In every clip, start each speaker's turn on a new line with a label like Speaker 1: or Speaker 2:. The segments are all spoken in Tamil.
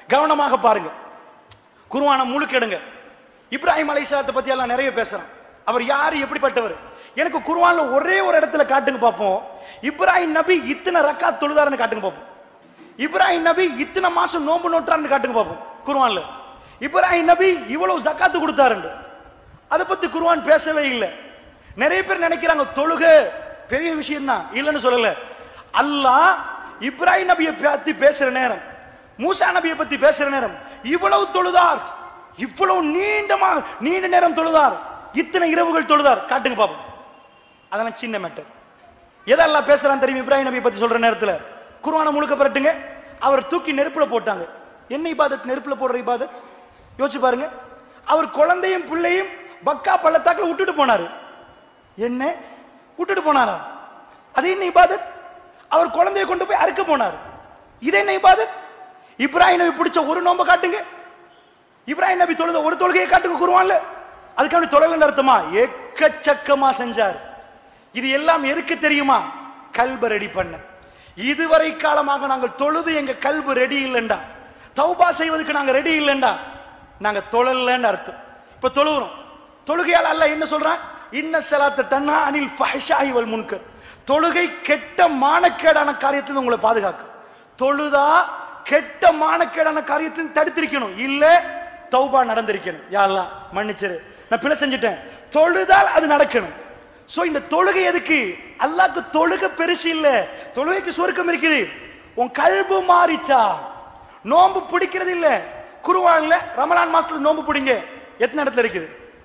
Speaker 1: கவனமாக பாருங்க குருவான முழுக்கெடுங்க இப்ராஹிம் அலைஹிஸ்ஸலாத்தை பத்தி எல்லாம் நிறைய பேசுறான் அவர் யாரு எப்படிப்பட்டவர் எனக்கு குர்ஆன்ல ஒரே ஒரு இடத்துல காட்டுங்க பார்ப்போம் இப்ராஹிம் நபி இத்தனை ரக்காத் தொழுதாருன்னு காட்டுங்க பார்ப்போம் இப்ராஹிம் நபி இத்தனை மாசம் நோன்பு நோட்டாருன்னு காட்டுங்க பார்ப்போம் குர்ஆன்ல இப்ராஹிம் நபி இவ்வளவு ஜக்காத்து கொடுத்தாருன்னு அதை பத்தி குர்ஆன் பேசவே இல்லை நிறைய பேர் நினைக்கிறாங்க தொழுக பெரிய விஷயம் தான் இல்லைன்னு சொல்லல அல்லாஹ் இப்ராஹிம் நபியை பத்தி பேசுற நேரம் மூசா நபியை பத்தி பேசுற நேரம் இவ்வளவு தொழுதார் இவ்வளவு நீண்டமா நீண்ட நேரம் தொழுதார் இத்தனை இரவுகள் தொழுதார் காட்டுங்க பாப்போம் அதெல்லாம் சின்ன மேட்டர் எதெல்லாம் பேசுறான் தெரியும் இப்ராஹிம் நபியை பத்தி சொல்ற நேரத்துல குர்ஆனை முழுக்க பரட்டுங்க அவர் தூக்கி நெருப்புல போட்டாங்க என்ன இபாதத் நெருப்புல போடுற இபாதத் யோசிச்சு பாருங்க அவர் குழந்தையும் பிள்ளையும் பக்கா பள்ளத்தாக்குல விட்டுட்டு போனாரு என்ன விட்டுட்டு போனாரா அது என்ன இபாதத் அவர் குழந்தையை கொண்டு போய் அறுக்க போனார் இது என்ன இபாதத் இப்ராஹிம் நபி பிடிச்ச ஒரு நோம்ப காட்டுங்க இப்ராஹிம் நபி தொழுத ஒரு தொழுகையை காட்டுங்க குருவான்ல அதுக்காக தொழல அர்த்தமா எக்கச்சக்கமா செஞ்சார் இது எல்லாம் எதுக்கு தெரியுமா கல்ப ரெடி பண்ண இதுவரை காலமாக நாங்கள் தொழுது எங்க கல்பு ரெடி இல்லைண்டா தௌபா செய்வதற்கு நாங்க ரெடி இல்லைண்டா நாங்க தொழலன்னு அர்த்தம் இப்ப தொழுகிறோம் தொழுகையால் அல்ல என்ன சொல்றான் இன்ன சலாத்த தன்னா அனில் ஃபஹ்ஷாஹி வல் முன்கர் தொழுகை கெட்ட மானக்கேடான காரியத்தில் உங்களை பாதுகாக்கும் தொழுதா கெட்ட மானக்கேடான காரியத்தில் தடுத்திருக்கணும் இல்ல தௌபா நடந்திருக்கணும் யாரெல்லாம் மன்னிச்சிரு நான் பிழை செஞ்சுட்டேன் தொழுதால் அது நடக்கணும் சோ இந்த தொழுகை எதுக்கு அல்லாஹ்க்கு தொழுகை பெருசு இல்ல தொழுகைக்கு சுருக்கம் இருக்குது உன் கல்பு மாறிச்சா நோன்பு பிடிக்கிறது இல்ல குருவான்ல ரமலான் மாசத்துல நோன்பு பிடிங்க எத்தனை இடத்துல இருக்குது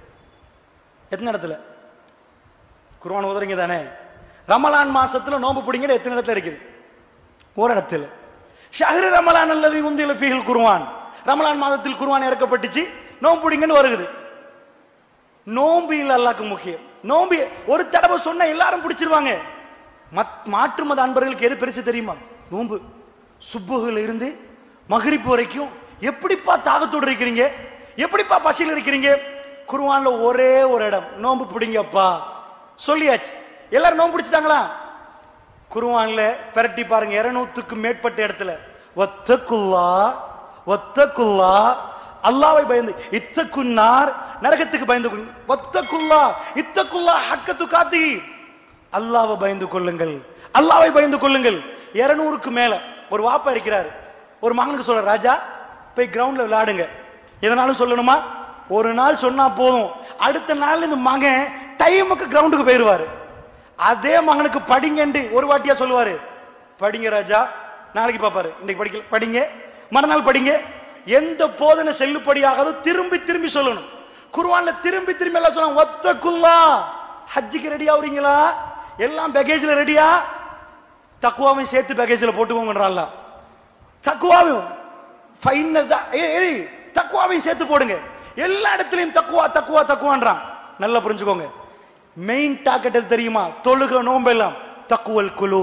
Speaker 1: எத்தனை இடத்துல குர்ஆன் ஓதுறீங்க தானே ரமலான் மாசத்துல நோன்பு பிடிங்க எத்தனை இடத்துல இருக்குது ஒரு இடத்துல ஷஹரு ரமலான் அல்லது முந்தில ஃபீஹில் குர்ஆன் ரமலான் மாதத்தில் குர்ஆன் இறக்கப்பட்டுச்சு நோன்பு பிடிங்கன்னு வருகுது நோன்பு இல்ல அல்லாஹ்க்கு முக்கியம் நோன்பு ஒரு தடவை சொன்ன எல்லாரும் பிடிச்சிருவாங்க மத்- மாற்று மத அன்பர்களுக்கு எது பெருசு தெரியுமா நோன்பு சுப்புகுல இருந்து மகரிப்பு வரைக்கும் எப்படிப்பா தாகத்தோடு இருக்கிறீங்க எப்படிப்பா பசியில் இருக்கிறீங்க குர்ஆன்ல ஒரே ஒரு இடம் நோன்பு பிடிங்கப்பா சொல்லியாச்சு எல்லாரும் நோன்பு பிடிச்சிட்டாங்களா குருவான்ல பிரட்டி பாருங்க இருநூத்துக்கும் மேற்பட்ட இடத்துல ஒத்தக்குல்லா ஒத்தக்குல்லா அல்லாவை பயந்து இத்தக்குன்னார் நரகத்துக்கு பயந்து கொள் ஒத்தக்குல்லா இத்தக்குல்லா ஹக்கத்து காத்தி அல்லாவை பயந்து கொள்ளுங்கள் அல்லாவை பயந்து கொள்ளுங்கள் இருநூறுக்கு மேல ஒரு வாப்பா இருக்கிறார் ஒரு மகனுக்கு சொல்ற ராஜா போய் கிரவுண்ட்ல விளையாடுங்க எதனாலும் சொல்லணுமா ஒரு நாள் சொன்னா போதும் அடுத்த நாள் இந்த மகன் டைமுக்கு கிரவுண்டுக்கு போயிருவாரு அதே மகனுக்கு படிங்கண்டு ஒரு வாட்டியா சொல்லுவாரு படிங்க ராஜா நாளைக்கு பாப்பாரு இன்னைக்கு படிக்கல படிங்க மறுநாள் படிங்க எந்த போதனை செல்லுபடியாகாதோ திரும்பி திரும்பி சொல்லணும் குர்ஆன்ல திரும்பி திரும்பி எல்லாம் சொல்லணும் ஒத்தக்குல்லா ஹஜ்ஜுக்கு ரெடி ஆகுறீங்களா எல்லாம் பேக்கேஜ்ல ரெடியா தக்குவாவையும் சேர்த்து பேக்கேஜ்ல போட்டுக்கோங்கன்றான்ல தக்குவாவையும் ஃபைனல் தான் ஏய், ஏய், தக்குவாவையும் சேர்த்து போடுங்க எல்லா இடத்துலயும் தக்குவா தக்குவா தக்குவான்றான் நல்லா புரிஞ்சுக்கோங்க மெயின் டார்கெட் எது தெரியுமா தொழுக நோம்பெல்லாம் தக்குவல் குலூ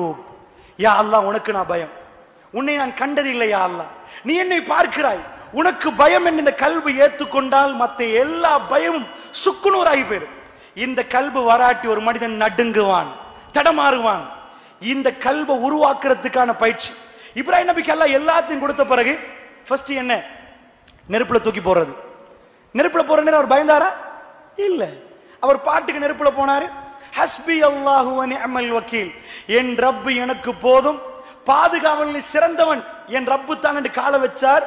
Speaker 1: யா அல்லாஹ் உனக்கு நான் பயம் உன்னை நான் கண்டது இல்லை யா அல்லாஹ் நீ என்னை பார்க்கிறாய் உனக்கு பயம் என்று இந்த கல்வி ஏத்துக்கொண்டால் மத்த எல்லா பயமும் சுக்குநூறாகி போயிரும் இந்த கல்பு வராட்டி ஒரு மனிதன் நடுங்குவான் தடமாறுவான் இந்த கல்வை உருவாக்குறதுக்கான பயிற்சி இப்ராஹிம் நபிக்கு அல்லாஹ் எல்லாத்தையும் கொடுத்த பிறகு ஃபர்ஸ்ட் என்ன நெருப்புல தூக்கி போடுறது நெருப்புல போற நேரம் அவர் பயந்தாரா இல்ல அவர் பாட்டுக்கு நெருப்புல போனாரு ஹஸ்பி அல்லாஹு வ நிஅமல் வக்கீல் என் ரப்பு எனக்கு போதும் பாதுகாவலில் சிறந்தவன் என் ரப்பு தான் என்று கால வச்சார்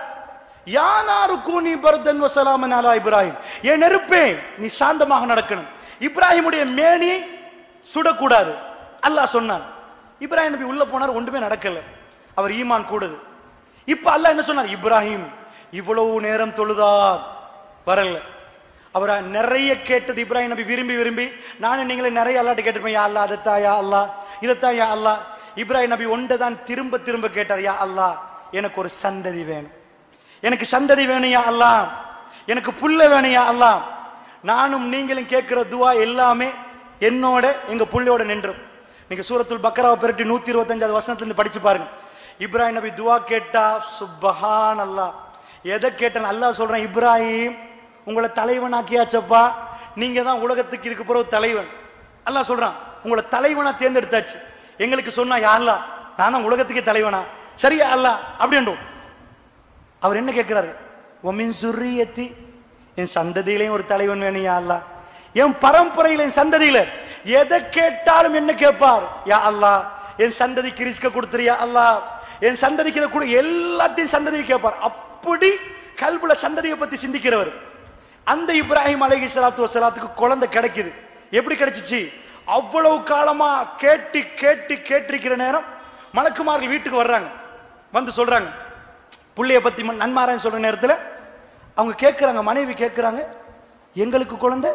Speaker 1: யானாரு கூனி பர்தன் வசலாமன் அலா இப்ராஹிம் என் நெருப்பே நீ சாந்தமாக நடக்கணும் இப்ராஹிமுடைய மேனியை சுடக்கூடாது அல்லாஹ் சொன்னான் இப்ராஹிம் நபி உள்ள போனார் ஒன்றுமே நடக்கல அவர் ஈமான் கூடுது இப்ப அல்லாஹ் என்ன சொன்னார் இப்ராஹிம் இவ்வளவு நேரம் தொழுதார் வரல அவர் நிறைய கேட்டது இப்ராஹிம் நபி விரும்பி விரும்பி நானும் நீங்களே நிறைய அல்லாட்ட கேட்டிருப்பேன் யா அல்லாஹ் அதைத்தா யா அல்லாஹ் இதைத்தான் யா அல்லாஹ் இப்ராஹிம் நபி ஒன்றை தான் திரும்ப திரும்ப கேட்டார் யா அல்லாஹ் எனக்கு ஒரு சந்ததி வேணும் எனக்கு சந்ததி வேணும் யா அல்லாஹ் எனக்கு புள்ள வேணும் யா அல்லாஹ் நானும் நீங்களும் கேட்கிற துவா எல்லாமே என்னோட எங்க புள்ளையோட நின்றும் நீங்க சூரத்துல் பக்கராவை பெருட்டி நூத்தி இருபத்தஞ்சாவது வசனத்துல இருந்து படிச்சு பாருங்க இப்ராஹிம் நபி துவா கேட்டா சுப்பஹான் அல்லாஹ் எதை கேட்டேன் அல்லாஹ் சொல்றேன் இப்ராஹிம் உங்களை தலைவனாக்கியாச்சப்பா நீங்க தான் உலகத்துக்கு இதுக்கு பிறகு தலைவன் அல்லாஹ் சொல்றான் உங்களை தலைவனா தேர்ந்தெடுத்தாச்சு எங்களுக்கு சொன்னா யாருலா நான் தான் உலகத்துக்கே தலைவனா சரியா அல்லாஹ் அப்படின்றோம் அவர் என்ன கேட்கிறாரு ஒமின் சுர்ரியத்தி என் சந்ததியிலையும் ஒரு தலைவன் வேணும் யா அல்லாஹ் என் பரம்பரையில என் சந்ததியில எதை கேட்டாலும் என்ன கேட்பார் யா அல்லாஹ் என் சந்ததிக்கு ரிஸ்க கொடுத்துறியா அல்லாஹ் என் சந்ததிக்கு இதை கொடு எல்லாத்தையும் சந்ததியை கேட்பார் அப்படி கல்புல சந்ததியை பத்தி சிந்திக்கிறவர் அந்த இப்ராஹிம் அலைஹி ஸலாத்து வஸலாத்துக்கு குழந்தை கிடைக்குது எப்படி கிடைச்சிச்சு அவ்வளவு காலமா கேட்டு கேட்டு கேட்டிருக்கிற நேரம் மலக்குமார்கள் வீட்டுக்கு வர்றாங்க வந்து சொல்றாங்க புள்ளைய பத்தி ம- நன்மாராயன் சொல்ற நேரத்துல அவங்க கேட்கறாங்க மனைவி கேட்கறாங்க எங்களுக்கு குழந்தை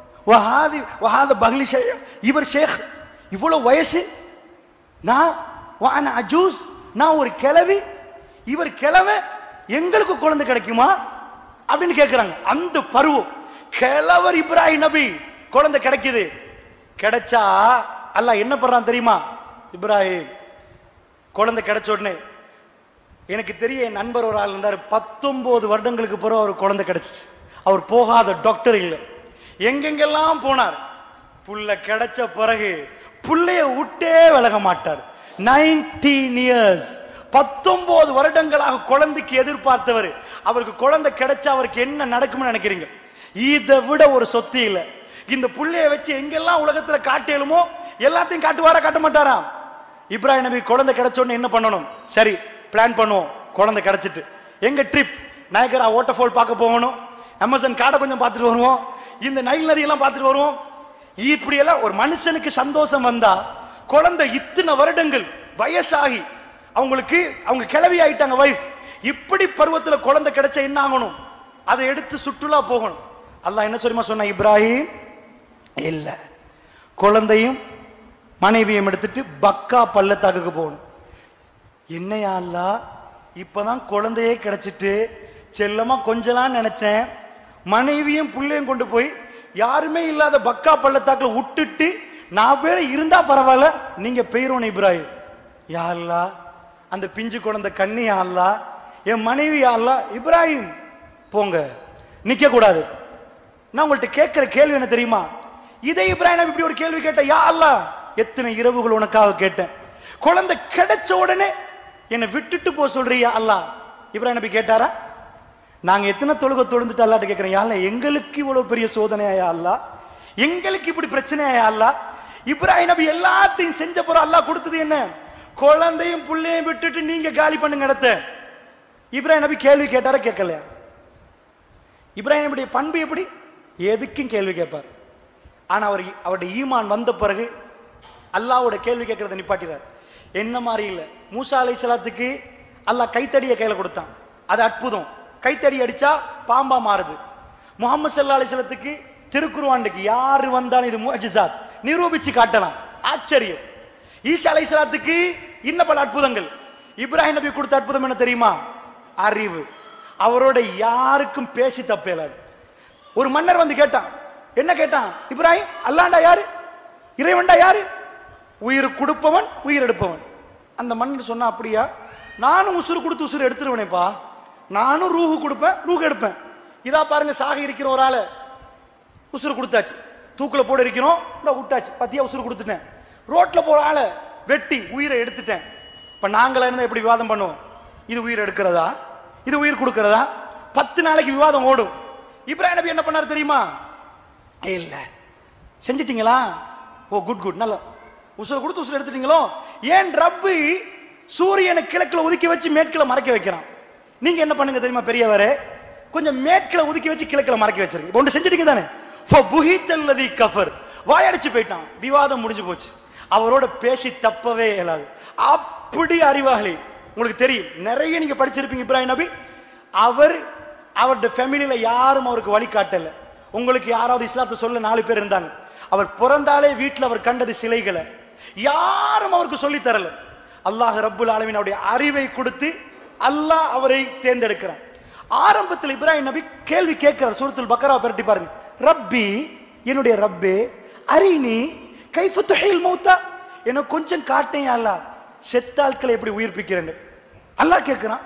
Speaker 1: வஹாதி வஹாத பஹ்லி ஷே இவர் ஷேக் இவ்வளவு வயசு நான் வான அஜூஸ் நான் ஒரு கிழவி இவர் கிழவன் எங்களுக்கு குழந்தை கிடைக்குமா அப்படின்னு கேட்கிறாங்க அந்த பருவம் கிழவர் இப்ராஹிம் நபி குழந்தை கிடைக்குது கிடைச்சா அல்லாஹ் என்ன பண்றான் தெரியுமா இப்ராஹிம் குழந்தை கிடைச்ச உடனே எனக்கு தெரிய என் நண்பர் ஒரு ஆள் இருந்தார் பத்தொன்பது வருடங்களுக்கு பிறகு அவர் குழந்தை கிடைச்சிச்சு அவர் போகாத டாக்டர் இல்லை எங்கெங்கெல்லாம் போனார் புள்ள கிடைச்ச பிறகு புள்ளைய விட்டே விலக மாட்டார் நைன்டீன் இயர்ஸ் பத்தொன்பது வருடங்களாக குழந்தைக்கு எதிர்பார்த்தவர் அவருக்கு குழந்தை கிடைச்சா அவருக்கு என்ன நடக்கும்னு நினைக்கிறீங்க இதை விட ஒரு சொத்து இல்ல இந்த புள்ளைய வச்சு எங்கெல்லாம் உலகத்துல காட்டேலுமோ எல்லாத்தையும் காட்டுவாரா காட்ட மாட்டாரா இப்ராஹிம் நபி குழந்தை கிடைச்ச உடனே என்ன பண்ணணும் சரி பிளான் பண்ணுவோம் குழந்தை கிடைச்சிட்டு எங்க ட்ரிப் நாயக்கரா வாட்டர்ஃபால் பார்க்க போகணும் அமேசான் காடை கொஞ்சம் பார்த்துட்டு வருவோம் இந்த நைல் நதி எல்லாம் பார்த்துட்டு வருவோம் இப்படி எல்லாம் ஒரு மனுஷனுக்கு சந்தோஷம் வந்தா குழந்தை இத்தனை வருடங்கள் வயசாகி அவங்களுக்கு அவங்க கிளவி ஆயிட்டாங்க வைஃப் இப்படி பருவத்துல குழந்தை கிடைச்சா என்ன ஆகணும் அதை எடுத்து சுற்றுலா போகணும் அல்லாஹ் என்ன சொல்லுமா சொன்ன இப்ராஹிம் இல்ல குழந்தையும் மனைவியும் எடுத்துட்டு பக்கா பள்ளத்தாக்குக்கு போகணும் என்னையா அல்லா இப்பதான் குழந்தையே கிடைச்சிட்டு செல்லமா கொஞ்சலாம் நினைச்சேன் மனைவியும் புள்ளையும் கொண்டு போய் யாருமே இல்லாத பக்கா பள்ளத்தாக்குல விட்டுட்டு நான் பேர இருந்தா பரவாயில்ல நீங்க பெயரோன் இப்ராஹிம் யா அல்லா அந்த பிஞ்சு குழந்தை கண்ணி யா அல்லா என் மனைவி யா அல்லா இப்ராஹிம் போங்க நிக்க கூடாது நான் உங்கள்ட்ட கேட்கிற கேள்வி என்ன தெரியுமா இதே இப்ராஹிம் நபி இப்படி ஒரு கேள்வி கேட்ட யா அல்லாஹ் எத்தனை இரவுகள் உனக்காக கேட்டேன் குழந்தை கிடைச்ச உடனே என்னை விட்டுட்டு போ சொல்றியா அல்லாஹ் இப்ராஹிம் நபி கேட்டாரா நாங்க எத்தனை தொழுக தொழுந்துட்டு அல்லாட்ட கேட்கிறோம் யா அல்லாஹ் எங்களுக்கு இவ்வளவு பெரிய சோதனையா அல்லாஹ் எங்களுக்கு இப்படி பிரச்சனையா அல்லாஹ் இப்ராஹிம் நபி எல்லாத்தையும் செஞ்ச போற அல்லாஹ் கொடுத்தது என்ன குழந்தையும் புள்ளையும் விட்டுட்டு நீங்க காலி பண்ணுங்க இடத்த இப்ராஹிம் நபி கேள்வி கேட்டாரா கேட்கலையா இப்ராஹிம் நபியுடைய பண்பு எப்படி எதுக்கும் கேள்வி கேட்பார் ஆனா அவர் அவருடைய ஈமான் வந்த பிறகு அல்லாஹ்வோட கேள்வி கேட்கறத நிப்பாட்டிறார் என்ன மாதிரி இல்ல மூசா அலை சலாத்துக்கு அல்லாஹ் கைத்தடிய கையில கொடுத்தான் அது அற்புதம் கைத்தடி அடிச்சா பாம்பா மாறுது முகமது சல்லா அலிஸ்லத்துக்கு திருக்குருவாண்டுக்கு யாரு வந்தாலும் இது முஜிசாத் நிரூபிச்சு காட்டலாம் ஆச்சரியம் ஈசா அலைஹிஸ்ஸலாத்துக்கு இன்ன பல அற்புதங்கள் இப்ராஹிம் நபி கொடுத்த அற்புதம் என்ன தெரியுமா அறிவு அவரோட யாருக்கும் பேசி தப்பேலாது ஒரு மன்னர் வந்து கேட்டான் என்ன கேட்டான் இப்ராஹிம் அல்லாண்டா யாரு இறைவன்டா யாரு உயிர் கொடுப்பவன் உயிர் எடுப்பவன் அந்த மன்னர் சொன்னா அப்படியா நானும் உசுறு கொடுத்து உசுறு எடுத்துருவனேப்பா நானும் ரூஹு கொடுப்பேன் ரூஹு எடுப்பேன் இதா பாருங்க சாக இருக்கிற ஒரு ஆளை உசுறு கொடுத்தாச்சு தூக்குல போட இருக்கிறோம் இந்த விட்டாச்சு பத்தியா உசுறு கொடுத்துட்டேன் ரோட்ல போற ஆளை வெட்டி உயிரை எடுத்துட்டேன் இப்ப நாங்களா இருந்தா எப்படி விவாதம் பண்ணுவோம் இது உயிர் எடுக்கிறதா இது உயிர் கொடுக்கிறதா பத்து நாளைக்கு விவாதம் ஓடும் இப்ராஹிம் நபி என்ன பண்ணாரு தெரியுமா இல்ல செஞ்சிட்டீங்களா ஓ குட் குட் நல்லா உசுரை கொடுத்து உசுரை எடுத்துட்டீங்களோ ஏன் ரப்பு சூரியனை கிழக்குல ஒதுக்கி வச்சு மேற்குல மறைக்க வைக்கிறான் நீங்க என்ன பண்ணுங்க தெரியுமா பெரியவரே கொஞ்சம் மேற்குல ஒதுக்கி வச்சு கிழக்குல மறைக்க வச்சிருங்க இப்ப ஒன்று செஞ்சிட்டீங்க தானே புஹித்தல்லதி கஃபர் வாயடிச்சு போயிட்டான் விவாதம் முடிஞ்சு போச்சு அவரோட பேசி தப்பவே இயலாது அப்படி அறிவாளி உங்களுக்கு தெரியும் நிறைய நீங்க படிச்சிருப்பீங்க இப்ராஹிம் நபி அவர் அவருடைய ஃபேமிலியில யாரும் அவருக்கு வழிகாட்டல உங்களுக்கு யாராவது இஸ்லாத்தை சொல்ல நாலு பேர் இருந்தாங்க அவர் பிறந்தாலே வீட்டுல அவர் கண்டது சிலைகளை யாரும் அவருக்கு சொல்லி தரல அல்லாஹ் ரப்புல் ஆலமீன் அவருடைய அறிவை கொடுத்து அல்லாஹ் அவரை தேர்ந்தெடுக்கிறான் ஆரம்பத்தில் இப்ராஹிம் நபி கேள்வி கேட்கிறார் சூரத்துல் பக்கரா பிரட்டி பாருங்க ரப்பி என்னுடைய ரப்பே அரினி கைஃபு துஹில் மௌத்தா எனக்கு கொஞ்சம் காட்டேன் அல்லாஹ் செத்த ஆட்களை எப்படி உயிர்ப்பிக்கிறேன்னு அல்லாஹ் கேட்கிறான்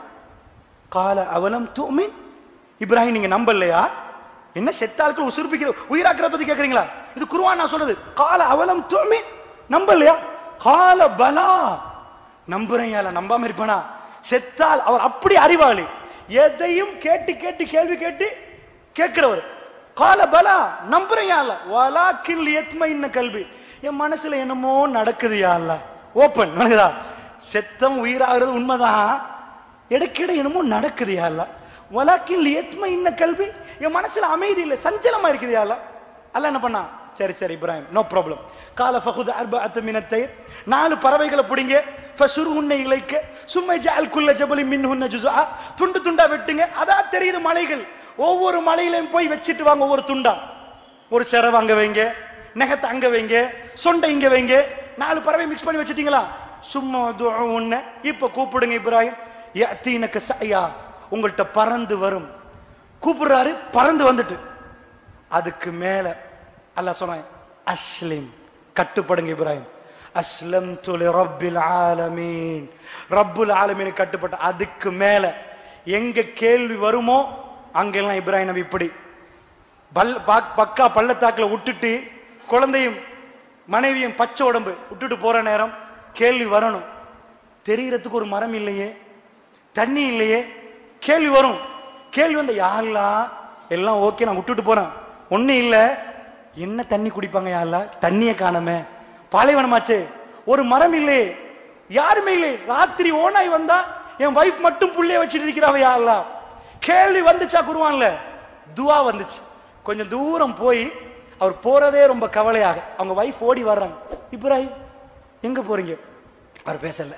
Speaker 1: கால அவலம் தூமின் இப்ராஹிம் நீங்க நம்பலையா என்ன செத்த ஆட்கள் உசுர்ப்பிக்கிற உயிராக்கிறத பத்தி கேக்குறீங்களா இது குருவான் நான் சொல்றது கால அவலம் தூமின் நம்பலையா கால பலா நம்புறேன் யால நம்பாம இருப்பானா செத்தால் அவர் அப்படி அறிவாளி எதையும் கேட்டு கேட்டு கேள்வி கேட்டு கேட்கிறவர் கால பலா நம்புறேன் அல்ல வலா கில் எத்ம இன்ன கல்வி என் மனசுல என்னமோ நடக்குது அல்ல ஓப்பன் நடக்குதா செத்தம் உயிராகிறது உண்மைதான் இடைக்கிட என்னமோ நடக்குது அல்ல வலாக்கில் எத்ம இன்ன கல்வி என் மனசுல அமைதி இல்லை சஞ்சலமா இருக்குது அல்ல அல்ல என்ன பண்ணா சரி சரி இப்ராஹிம் நோ ப்ராப்ளம் கால ஃபகுத் அர்பஅத் மினத்தை நாலு பறவைகளை பிடிங்க ஃபசுர் உன்னை இலைக்க சும்மை ஜஅல் குல்ல ஜபலி மின்ஹுன்ன ஜுஸ்ஆ துண்டு துண்டா வெட்டுங்க அதான் தெரியுது மலைகள் ஒவ்வொரு மலையிலையும் போய் வச்சிட்டு வாங்க ஒவ்வொரு துண்டா ஒரு செரவை அங்க வைங்க நெகத்தை அங்க வைங்க சொண்டை இங்க வைங்க நாலு பறவை மிக்ஸ் பண்ணி வச்சிட்டீங்களா சும்மா ஒண்ணு இப்ப கூப்பிடுங்க இப்ராஹிம் யத்தீனக்க சையா உங்கள்கிட்ட பறந்து வரும் கூப்பிடுறாரு பறந்து வந்துட்டு அதுக்கு மேல அல்லாஹ் சொன்னான் அஸ்லிம் கட்டுப்படுங்க இப்ராஹிம் அஸ்லம் துலி ரப்பில் ஆலமீன் ரப்புல் ஆலமீன் கட்டுப்பட்ட அதுக்கு மேல எங்க கேள்வி வருமோ அங்கெல்லாம் இப்ராஹிம் நபி இப்படி பல் பக்- பக்கா பள்ளத்தாக்குல விட்டுட்டு குழந்தையும் மனைவியும் பச்சை உடம்பு விட்டுட்டு போற நேரம் கேள்வி வரணும் தெரியறதுக்கு ஒரு மரம் இல்லையே தண்ணி இல்லையே கேள்வி வரும் கேள்வி வந்த யாரெல்லாம் எல்லாம் ஓகே நான் விட்டுட்டு போறேன் ஒண்ணு இல்ல என்ன தண்ணி குடிப்பாங்க யாரெல்லாம் தண்ணியை காணமே பாலைவனமாச்சே ஒரு மரம் இல்லையே யாருமே இல்லை ராத்திரி ஓனாய் வந்தா என் வைஃப் மட்டும் புள்ளைய வச்சுட்டு இருக்கிறாவ யாரெல்லாம் கேள்வி வந்துச்சா குருவான்ல துவா வந்துச்சு கொஞ்சம் தூரம் போய் அவர் போறதே ரொம்ப கவலையாக அவங்க வைஃப் ஓடி வர்றாங்க இப்ராஹிம் எங்க போறீங்க அவர் பேசல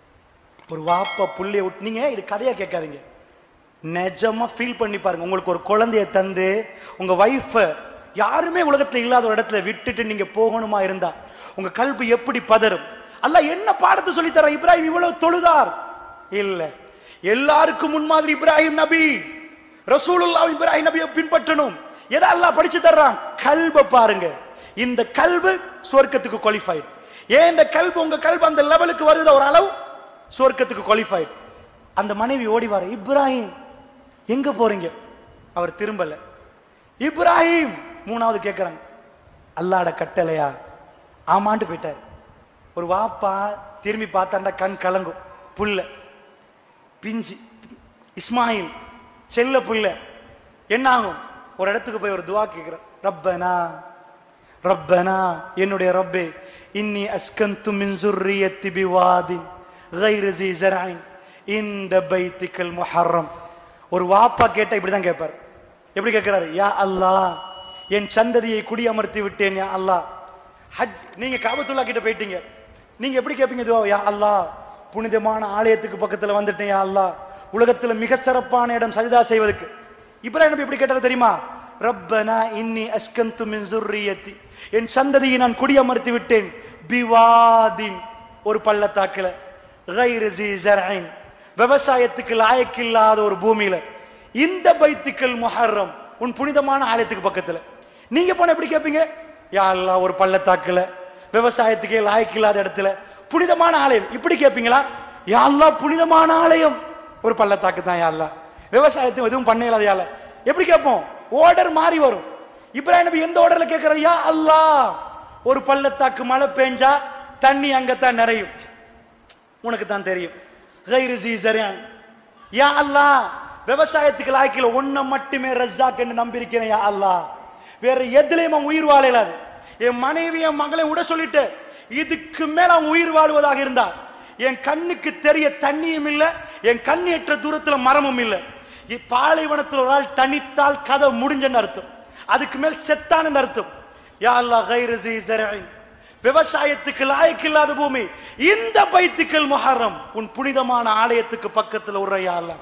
Speaker 1: ஒரு வாப்பா புள்ளைய விட்டு நீங்க இது கதையா கேட்காதீங்க நிஜமா ஃபீல் பண்ணி பாருங்க உங்களுக்கு ஒரு குழந்தைய தந்து உங்க வைஃப யாருமே உலகத்துல இல்லாத ஒரு இடத்துல விட்டுட்டு நீங்க போகணுமா இருந்தா உங்க கல்வி எப்படி பதறும் அல்லாஹ் என்ன பாடத்தை சொல்லி தர இப்ராஹிம் இவ்வளவு தொழுதார் இல்ல எல்லாருக்கும் முன்மாதிரி இப்ராஹிம் நபி ரசூலுல்லாஹ் இப்ராஹிம் நபியை பின்பற்றணும் எதை அல்லாஹ் படிச்சு தர்றான் கல்ப பாருங்க இந்த கல்பு சொர்க்கத்துக்கு குவாலிஃபைட் ஏன் இந்த கல்பு உங்க கல்பு அந்த லெவலுக்கு வருது ஒரு அளவு சொர்க்கத்துக்கு குவாலிஃபைட் அந்த மனைவி ஓடி வர இப்ராஹிம் எங்க போறீங்க அவர் திரும்பல இப்ராஹிம் மூணாவது கேக்குறாங்க அல்லாட கட்டளையா ஆமாண்டு போயிட்டார் ஒரு வாப்பா திரும்பி பார்த்தாண்டா கண் கலங்கும் புல்ல பிஞ்சு இஸ்மாயில் செல்ல புல்ல என்ன ஆகும் ஒரு இடத்துக்கு போய் ஒரு துவா கேட்கிற ரப்பனா ரப்பனா என்னுடைய ரப்பே இன்னி அஸ்கந்து மின் சுர்ரியத்தி பிவாதின் غير ذي زرع இந்த பைத்திக்கல் முஹர்ரம் ஒரு வாப்பா கேட்டா இப்படிதான் கேட்பார் எப்படி கேட்கிறாரு யா அல்லாஹ் என் சந்ததியை குடியமர்த்தி விட்டேன் யா அல்லாஹ் ஹஜ் நீங்க காபத்துல்லா கிட்ட போயிட்டீங்க நீங்க எப்படி கேட்பீங்க இதுவா யா அல்லாஹ் புனிதமான ஆலயத்துக்கு பக்கத்துல வந்துட்டேன் யா அல்லாஹ் உலகத்துல மிக சிறப்பான இடம் சஜிதா செய்வதற்கு இப்ராஹிம் நபி எப்படி கேட்டாரு தெரியுமா ரப்பனா இன்னி அஸ்கந்து மின் சுர்ரியத்தி என் சந்ததியை நான் குடியமர்த்தி விட்டேன் பிவாதின் ஒரு பள்ளத்தாக்குல غير ذي زرع விவசாயத்துக்கு லாயக்கில்லாத ஒரு பூமியில இந்த பைத்துக்கள் முஹர்ரம் உன் புனிதமான ஆலயத்துக்கு பக்கத்துல நீங்க போன எப்படி கேட்பீங்க யா அல்லாஹ் ஒரு பள்ளத்தாக்குல விவசாயத்துக்கே லாயக்கில்லாத இடத்துல புனிதமான ஆலயம் இப்படி கேட்பீங்களா யா அல்லாஹ் புனிதமான ஆலயம் ஒரு பள்ளத்தாக்கு தான் யா அல்லாஹ் விவசாயத்துக்கு எதுவும் பண்ண இல்லாத யா அல்லாஹ். எப்படி கேட்போம் ஆர்டர் மாறி வரும் இப்ராஹிம் நபி எந்த ஆர்டர்ல கேட்கிறார் யா அல்லாஹ் ஒரு பள்ளத்தாக்கு மழை பெஞ்சா தண்ணி அங்கத்தான் நிறையும் உனக்கு தான் தெரியும் கைரு ஜீசரன் யா அல்லாஹ் விவசாயத்துக்கு லாய்க்கில ஒன்ன மட்டுமே ரஜாக் என்று நம்பியிருக்கிறேன் யா அல்லாஹ் வேற எதுலயும் அவன் உயிர் வாழ இயலாது என் மனைவி என் மகளை விட சொல்லிட்டு இதுக்கு மேல அவன் உயிர் வாழ்வதாக இருந்தா என் கண்ணுக்கு தெரிய தண்ணியும் இல்ல என் கண்ணு எற்ற தூரத்துல மரமும் இல்ல இ- பாலைவனத்தில் ஒரு ஆள் தனித்தால் கதை முடிஞ்சன்னு அர்த்தம் அதுக்கு மேல் செத்தான்னு அர்த்தம் யா அல்லாஹ் கைரு ஜீசரன் விவசாயத்துக்கு லாயக்கில்லாத பூமி இந்த பைத்துக்கள் முஹர்ரம் உன் புனிதமான ஆலயத்துக்கு பக்கத்துல ஒரு அல்ல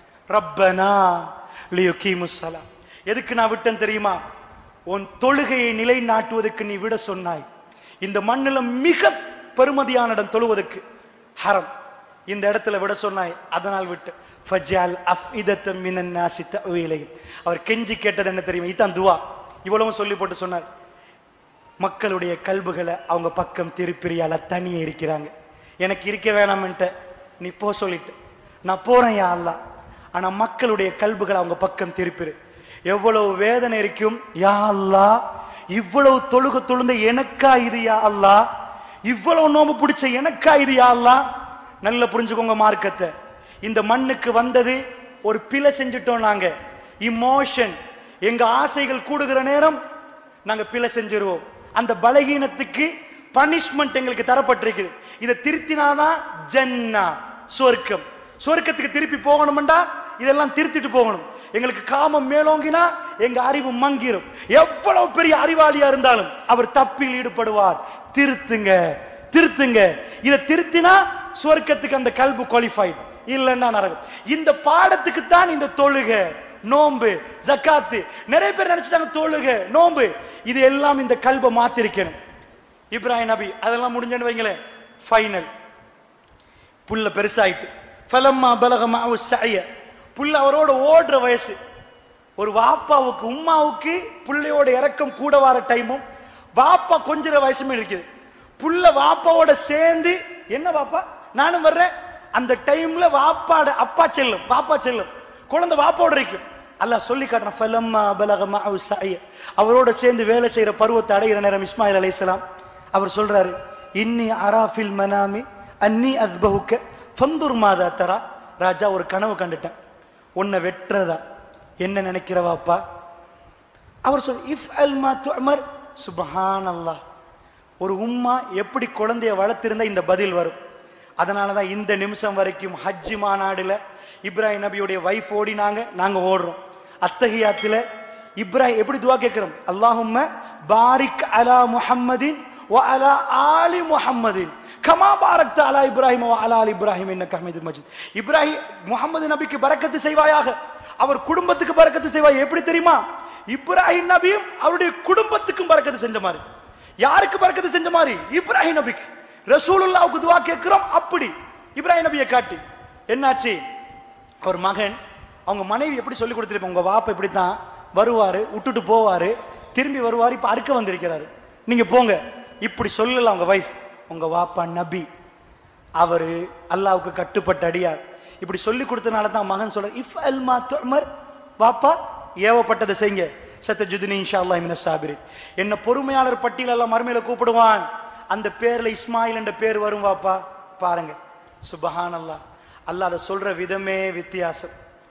Speaker 1: ரப்பனா லியுகீமுஸ் ஸலாம் எதுக்கு நான் விட்டேன் தெரியுமா உன் தொழுகையை நிலைநாட்டுவதற்கு நீ விட சொன்னாய் இந்த மண்ணுல மிக பெருமதியான இடம் தொழுவதற்கு ஹரம் இந்த இடத்துல விட சொன்னாய் அதனால் விட்டு ஃபஜால் அஃஇதத்த மினன் நாசி தஅவீலை அவர் கெஞ்சி கேட்டது என்ன தெரியுமா இதான் துவா இவ்வளவும் சொல்லி போட்டு சொன்னார் மக்களுடைய கல்புகளை அவங்க பக்கம் திருப்பிரியால தனியே இருக்கிறாங்க எனக்கு இருக்க வேணாம்ன்ட்ட நீ போ சொல்லிட்டு நான் போறேன் யா அல்லாஹ் ஆனா மக்களுடைய கல்புகளை அவங்க பக்கம் திருப்பிரு எவ்வளவு வேதனை இருக்கும் யா அல்லாஹ் இவ்வளவு தொழுக தொழுந்த எனக்கா இது யா அல்லாஹ் இவ்வளவு நோம்பு பிடிச்ச எனக்கா இது யா அல்லாஹ் நல்லா புரிஞ்சுக்கோங்க மார்க்கத்தை இந்த மண்ணுக்கு வந்தது ஒரு பிழை செஞ்சுட்டோம் நாங்க இமோஷன் எங்க ஆசைகள் கூடுகிற நேரம் நாங்க பிழை செஞ்சிருவோம் அந்த பலகீனத்துக்கு பனிஷ்மெண்ட் எங்களுக்கு தரப்பட்டிருக்குது இதை திருத்தினாதான் ஜன்னா சொர்க்கம் சொர்க்கத்துக்கு திருப்பி போகணும்டா இதெல்லாம் திருத்திட்டு போகணும் எங்களுக்கு காமம் மேலோங்கினா எங்க அறிவு மங்கிரும் எவ்வளவு பெரிய அறிவாளியா இருந்தாலும் அவர் தப்பில் ஈடுபடுவார் திருத்துங்க திருத்துங்க இதை திருத்தினா சொர்க்கத்துக்கு அந்த கல்பு குவாலிஃபைட் இல்லைன்னா நரகம் இந்த பாடத்துக்கு தான் இந்த தொழுகை நோன்பு ஜக்காத்து நிறைய பேர் நினைச்சிட்டாங்க தொழுகை நோன்பு இது எல்லாம் இந்த கல்பை மாத்திருக்கணும் இப்ராஹிம் நபி அதெல்லாம் முடிஞ்சேன்னு வைங்களேன் ஃபைனல் புல்ல பெருசாயிட்டு ஃபலம்மா பலகமா சய புல்ல அவரோட ஓடுற வயசு ஒரு வாப்பாவுக்கு உம்மாவுக்கு புள்ளையோட இறக்கம் கூட வர டைமும் வாப்பா கொஞ்சிற வயசுமே இருக்குது புள்ள வாப்பாவோட சேர்ந்து என்ன வாப்பா நானும் வர்றேன் அந்த டைம்ல வாப்பாட அப்பா செல்லும் வாப்பா செல்லும் குழந்தை வாப்பாவோட இருக்கும் அல்லாஹ் சொல்லி காட்டுறான் ஃபலம்மா பலகமா சய அவரோட சேர்ந்து வேலை செய்யற பருவத்தை அடைகிற நேரம் இஸ்மாயில் அலைஹிஸ்ஸலாம் அவர் சொல்றாரு இன்னி அராஃபில் மனாமி அன்னி அத்பஹுக்க ஃபந்துர் மாதா தரா ராஜா ஒரு கனவு கண்டுட்டேன் உன்னை வெட்டுறதா என்ன நினைக்கிறவாப்பா அவர் சொல் இஃப் அல் மா துஅமர் சுபஹான் அல்லாஹ் ஒரு உம்மா எப்படி குழந்தைய வளர்த்திருந்தா இந்த பதில் வரும் அதனால தான் இந்த நிமிஷம் வரைக்கும் ஹஜ் மாநாடுல இப்ராஹிம் நபியுடைய வைஃப் ஓடினாங்க நாங்க ஓடுறோம் அத்தஹியாத்துல இப்ராஹிம் எப்படி துவா கேட்கிறோம் அல்லாஹும்ம பாரிக் அலா முஹம்மதின் வ அலா ஆலி முஹம்மதின் கமா பாரக்த அலா இப்ராஹிம் வ அலா ஆலி இப்ராஹிம் இன்னக ஹமீதுல் மஜீத் இப்ராஹிம் முஹம்மது நபிக்கு பரக்கத்து செய்வாயாக அவர் குடும்பத்துக்கு பரக்கத்து செய்வாய் எப்படி தெரியுமா இப்ராஹிம் நபியும் அவருடைய குடும்பத்துக்கும் பரக்கத்து செஞ்ச மாதிரி யாருக்கு பரக்கத்து செஞ்ச மாதிரி இப்ராஹிம் நபிக்கு ரசூலுல்லாவுக்கு துவா கேட்கிறோம் அப்படி இப்ராஹிம் நபியை காட்டி என்னாச்சு அவர் மகன் அவங்க மனைவி எப்படி சொல்லி கொடுத்திருப்பாங்க உங்க வாப்பா இப்படித்தான் வருவாரு விட்டுட்டு போவாரு திரும்பி வருவாரு இப்ப அறுக்க வந்திருக்கிறாரு நீங்க போங்க இப்படி சொல்லலாம் உங்க வைஃப் உங்க வாப்பா நபி அவரு அல்லாவுக்கு கட்டுப்பட்ட அடியார் இப்படி சொல்லி கொடுத்தனால தான் மகன் சொல்ற இஃப் அல் மா துமர் வாப்பா ஏவப்பட்டதை செய்யுங்க சத்த ஜுதினி இன்ஷா அல்லாஹ் மின சாபிரின் என்ன பொறுமையாளர் பட்டியல் எல்லாம் மறுமையில கூப்பிடுவான் அந்த பேர்ல இஸ்மாயில் என்ற பேர் வரும் வாப்பா பாருங்க சுபஹான் அல்லாஹ் அல்லாஹ் அதை சொல்ற விதமே வித்தியாசம்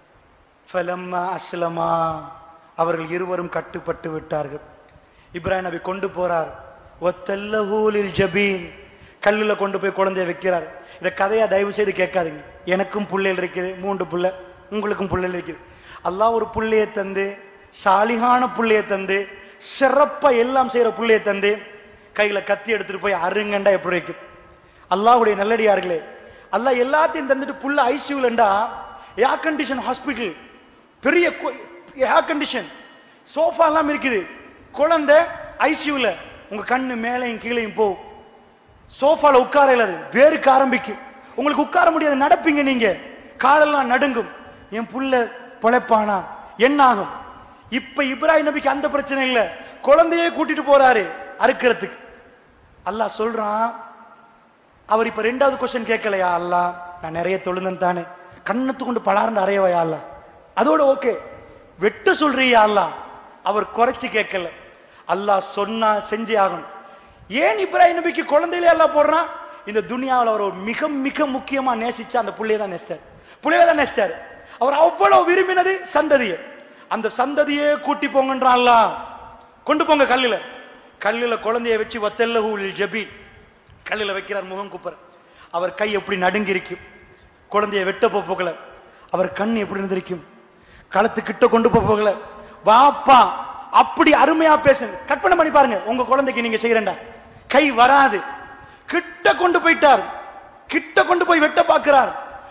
Speaker 1: ஃபலம்மா அஸ்லமா அவர்கள் இருவரும் கட்டுப்பட்டு விட்டார்கள் இப்ராஹிம் நபி கொண்டு போறார் ஒத்தல்லஹூலில் ஜபீன் கல்லுல கொண்டு போய் குழந்தைய வைக்கிறார் இந்த கதையா தயவு செய்து கேட்காதீங்க எனக்கும் புள்ளைகள் இருக்குது மூன்று புள்ள உங்களுக்கும் புள்ளைகள் இருக்குது அல்லாஹ் ஒரு புள்ளைய தந்து சாலிகான புள்ளைய தந்து சிறப்பா எல்லாம் செய்யற புள்ளைய தந்து கையில கத்தி எடுத்துட்டு போய் அருங்கண்டா எப்படி வைக்கும் அல்லாஹ்வுடைய நல்லடியார்களே அல்லாஹ் எல்லாத்தையும் தந்துட்டு புள்ள ஐசியூலண்டா ஏர் கண்டிஷன் ஹாஸ்பிட்டல் பெரிய ஏர் கண்டிஷன் சோஃபா எல்லாம் இருக்குது குழந்தை ஐசியூல உங்க கண்ணு மேலையும் கீழையும் போகும் சோஃபால உட்கார இல்லாது வேறுக்க ஆரம்பிக்கும் உங்களுக்கு உட்கார முடியாது நடப்பீங்க நீங்க காலெல்லாம் நடுங்கும் என் புள்ள பொழைப்பானா என்ன ஆகும் இப்ப இப்ராஹிம் நபிக்கு அந்த பிரச்சனை இல்ல குழந்தையே கூட்டிட்டு போறாரு அறுக்கிறதுக்கு அல்லாஹ் சொல்றான் அவர் இப்ப ரெண்டாவது கொஸ்டின் கேட்கலையா அல்லாஹ் நான் நிறைய தொழுந்தன் தானே கண்ணத்து கொண்டு பலார்ந்து அறையவையா அல்ல அதோட ஓகே வெட்ட சொல்றியா அல்லாஹ் அவர் குறைச்சு கேட்கல அல்லாஹ் சொன்னா செஞ்சே ஆகணும் ஏன் இப்ராஹிம் நபிக்கு குழந்தையிலே அல்லாஹ் போடுறான் இந்த துனியாவில் அவர் ஒரு மிக மிக முக்கியமா நேசிச்சா அந்த புள்ளைய தான் நேசிச்சார் புள்ளைய தான் நேசிச்சார் அவர் அவ்வளவு விரும்பினது சந்ததியை அந்த சந்ததியே கூட்டி போங்கன்றான் அல்லாஹ் கொண்டு போங்க கல்லுல கல்லுல குழந்தைய வச்சு வத்தல்லஹூலில் ஜபி கல்லுல வைக்கிறார் முகம் குப்பர் அவர் கை எப்படி நடுங்கி இருக்கும் குழந்தைய வெட்ட போ போகல அவர் கண் எப்படி இருந்திருக்கும் களத்து கிட்ட கொண்டு போ போகல வாப்பா அப்படி அருமையா பேசுங்க கற்பனை பண்ணி பாருங்க உங்க குழந்தைக்கு நீங்க செய்யறேன்டா கை வராது கிட்ட கொண்டு போயிட்டார் கிட்ட கொண்டு போய் வெட்ட பார்க்கிறார்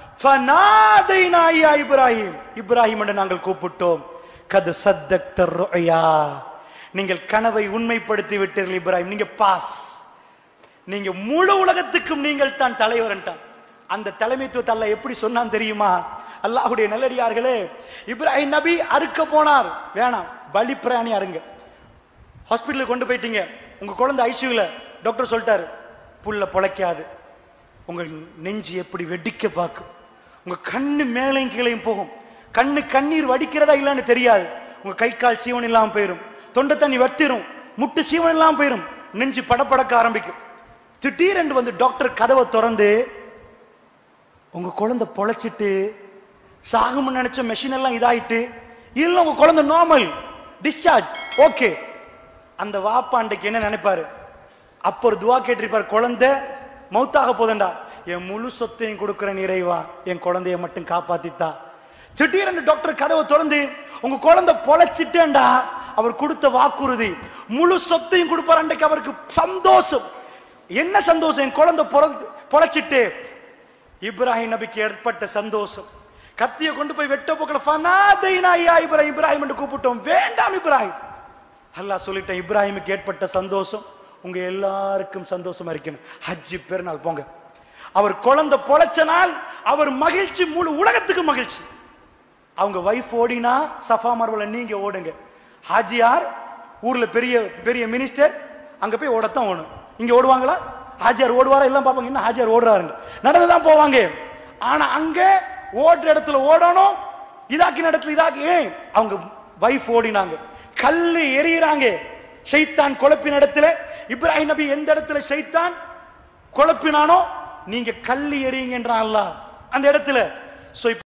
Speaker 1: ஃபநாதைனா யா இப்ராஹிம் இப்ராஹிம் என்று நாங்கள் கூப்பிட்டோம் கது சத்தக்த ருயா நீங்கள் கனவை உண்மைப்படுத்தி விட்டீர்கள் இப்ராஹிம் நீங்க பாஸ் நீங்க முழு உலகத்துக்கும் நீங்கள் தான் தலைவர்ன்ட்டான் அந்த தலைமைத்துவத்தை அல்லாஹ் எப்படி சொன்னான் தெரியுமா அல்லாஹ்வுடைய நல்லடியார்களே இப்ராஹிம் நபி அறுக்க போனார் வேணாம் பலி பிராணி அருங்க ஹாஸ்பிட்டலுக்கு கொண்டு போயிட்டீங்க உங்க குழந்தை ஐசியூல டாக்டர் சொல்லிட்டாரு புல்ல பொழைக்காது உங்க நெஞ்சு எப்படி வெடிக்க பார்க்கும் உங்க கண்ணு மேலையும் கீழையும் போகும் கண்ணு கண்ணீர் வடிக்கிறதா இல்லைன்னு தெரியாது உங்க கை கால் சீவன் இல்லாம போயிரும் தொண்டை தண்ணி வத்திரும் முட்டு சீவன் இல்லாம போயிரும் நெஞ்சு படபடக்க ஆரம்பிக்கும் திடீரென்று வந்து டாக்டர் கதவை திறந்து உங்க குழந்தை பொழைச்சிட்டு சாகும்னு நினைச்ச மெஷின் எல்லாம் இதாயிட்டு இல்ல உங்க குழந்தை நார்மல் டிஸ்சார்ஜ் ஓகே அந்த வாப்பா அன்றைக்கு என்ன நினைப்பாரு அப்ப ஒரு துவா கேட்டிருப்பார் குழந்தை மௌத்தாக போதண்டா என் முழு சொத்தையும் கொடுக்கிறேன் இறைவா என் குழந்தைய மட்டும் காப்பாத்தித்தா திடீரென்று டாக்டர் கதவை திறந்து உங்க குழந்தை பொழைச்சிட்டேன்டா அவர் கொடுத்த வாக்குறுதி முழு சொத்தையும் கொடுப்பார் அன்றைக்கு அவருக்கு சந்தோஷம் என்ன சந்தோஷம் என் குழந்தை பிறந்து பொழைச்சிட்டு இப்ராஹிம் நபிக்கு ஏற்பட்ட சந்தோஷம் கத்திய கொண்டு போய் வெட்ட போக்கல ஃபனாதைனா யா இப்ராஹிம் இப்ராஹிம் என்று கூப்பிட்டோம் வேண்டாம் இப்ராஹிம் அல்லாஹ் சொல்லிட்டேன் இப்ராஹிமுக்கு ஏற்பட்ட சந்தோஷம் உங்க எல்லாருக்கும் சந்தோஷமா இருக்கணும் ஹஜ்ஜி பெருநாள் போங்க அவர் குழந்தை பொழைச்ச நாள் அவர் மகிழ்ச்சி முழு உலகத்துக்கு மகிழ்ச்சி அவங்க வைஃப் ஓடினா சஃபா மர்வல நீங்க ஓடுங்க ஹாஜியார் ஊர்ல பெரிய பெரிய மினிஸ்டர் அங்க போய் ஓடத்தான் ஓடும் இங்க ஓடுவாங்களா ஹாஜியார் ஓடுவாரா எல்லாம் பாப்பாங்க என்ன ஹாஜியார் ஓடுறாருங்க நடந்துதான் போவாங்க ஆனா அங்க ஓடுற இடத்துல ஓடணும் இதாக்கின இடத்துல இதாக்கி ஏன் அவங்க வைஃப் ஓடினாங்க கல்லு எரியுறாங்க ஷைத்தான் குழப்பின இடத்துல இப்ராஹிம் நபி எந்த இடத்துல ஷைத்தான் குழப்பினானோ நீங்க கல்லு எறியுங்கன்றான் அல்லாஹ் அந்த இடத்துல சோ